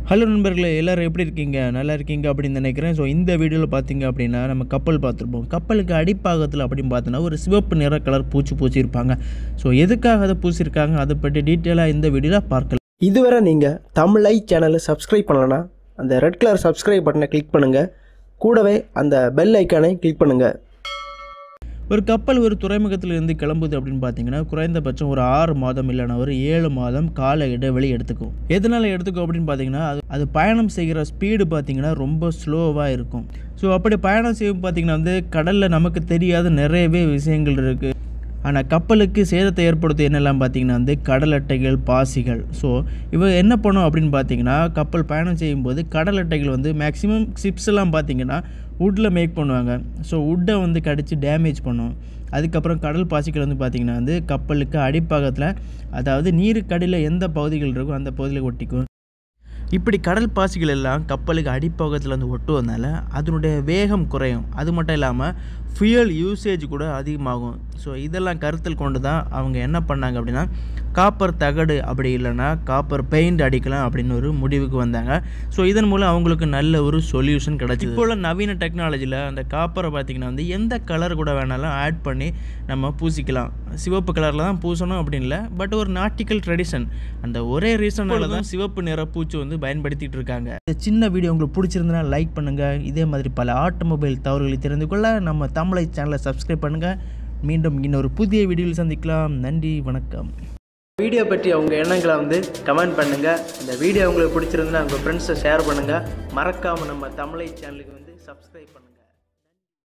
hello நண்பர்களே எல்லோரும் எப்படி இருக்கீங்க நல்லா இருக்கீங்க அப்படின்னு நினைக்கிறேன் ஸோ இந்த வீடியோவில் பார்த்தீங்க அப்படின்னா நம்ம கப்பல் பார்த்துருப்போம் கப்பலுக்கு அடிப்பாகத்தில் அப்படின்னு பார்த்தோன்னா ஒரு சிவப்பு நிற கலர் பூச்சி பூச்சியிருப்பாங்க ஸோ எதுக்காக அதை பூசியிருக்காங்க அதை பற்றி டீட்டெயிலாக இந்த வீடியோவில் பார்க்கலாம் இதுவரை நீங்கள் தமிழை சேனலை சப்ஸ்கிரைப் பண்ணலன்னா அந்த ரெட் கலர் சப்ஸ்கிரைப் பட்டனை கிளிக் பண்ணுங்கள் கூடவே அந்த பெல் ஐக்கானை கிளிக் பண்ணுங்கள் ஒரு கப்பல் ஒரு துறைமுகத்தில் இருந்து கிளம்புது அப்படின்னு பார்த்தீங்கன்னா குறைந்தபட்சம் ஒரு ஆறு மாதம் இல்லைன்னா ஒரு ஏழு மாதம் கால இடைவெளி எடுத்துக்கும் எதனால் எடுத்துக்கும் அப்படின்னு பார்த்தீங்கன்னா அது அது பயணம் செய்கிற ஸ்பீடு பார்த்தீங்கன்னா ரொம்ப ஸ்லோவாக இருக்கும் ஸோ அப்படி பயணம் செய்யும் பார்த்தீங்கன்னா வந்து கடலில் நமக்கு தெரியாத நிறையவே விஷயங்கள் இருக்குது ஆனால் கப்பலுக்கு சேதத்தை ஏற்படுத்தும் என்னெல்லாம் பார்த்தீங்கன்னா வந்து கடல் அட்டைகள் பாசிகள் ஸோ இவ என்ன பண்ணும் அப்படின்னு பார்த்தீங்கன்னா கப்பல் பயணம் செய்யும்போது கடல் அட்டைகள் வந்து மேக்ஸிமம் சிப்ஸ் எல்லாம் பார்த்தீங்கன்னா வுட்டில் மேக் பண்ணுவாங்க ஸோ வுட்டை வந்து கடித்து டேமேஜ் பண்ணும் அதுக்கப்புறம் கடல் பாசிகள் வந்து பார்த்திங்கன்னா வந்து கப்பலுக்கு அடிப்பாகத்தில் அதாவது நீருக்கடியில் எந்த பகுதிகள் இருக்கோ அந்த பகுதியில் ஒட்டிக்கும் இப்படி கடல் பாசிகள் எல்லாம் கப்பலுக்கு அடிப்பாகத்தில் வந்து ஒட்டுவதனால அதனுடைய வேகம் குறையும் அது மட்டும் இல்லாமல் ஃபியூயல் யூசேஜ் கூட அதிகமாகும் ஸோ இதெல்லாம் கருத்தில் கொண்டு தான் அவங்க என்ன பண்ணாங்க அப்படின்னா காப்பர் தகடு அப்படி இல்லைன்னா காப்பர் பெயிண்ட் அடிக்கலாம் அப்படின்னு ஒரு முடிவுக்கு வந்தாங்க ஸோ இதன் மூலம் அவங்களுக்கு நல்ல ஒரு சொல்யூஷன் கிடச்சி இப்போ உள்ள நவீன டெக்னாலஜியில் அந்த காப்பரை பார்த்திங்கன்னா வந்து எந்த கலர் கூட வேணாலும் ஆட் பண்ணி நம்ம பூசிக்கலாம் சிவப்பு கலரில் தான் பூசணும் அப்படின்னு இல்லை பட் ஒரு நாட்டிக்கல் ட்ரெடிஷன் அந்த ஒரே ரீசனால தான் சிவப்பு நிற பூச்சி வந்து பயன்படுத்திட்டு இருக்காங்க இந்த சின்ன வீடியோ உங்களுக்கு பிடிச்சிருந்தனா லைக் பண்ணுங்கள் இதே மாதிரி பல ஆட்டோமொபைல் தவறுகளை தெரிந்து கொள்ள நம்ம தமிழை சேனலை சப்ஸ்கிரைப் பண்ணுங்கள் மீண்டும் இன்னொரு புதிய வீடியோவில் சந்திக்கலாம் நன்றி வணக்கம் வீடியோ பற்றி உங்கள் எண்ணங்களை வந்து கமெண்ட் பண்ணுங்கள் இந்த வீடியோ உங்களுக்கு பிடிச்சிருந்தா உங்கள் ஃப்ரெண்ட்ஸை ஷேர் பண்ணுங்கள் மறக்காமல் நம்ம தமிழை சேனலுக்கு வந்து சப்ஸ்கிரைப் பண்ணுங்கள்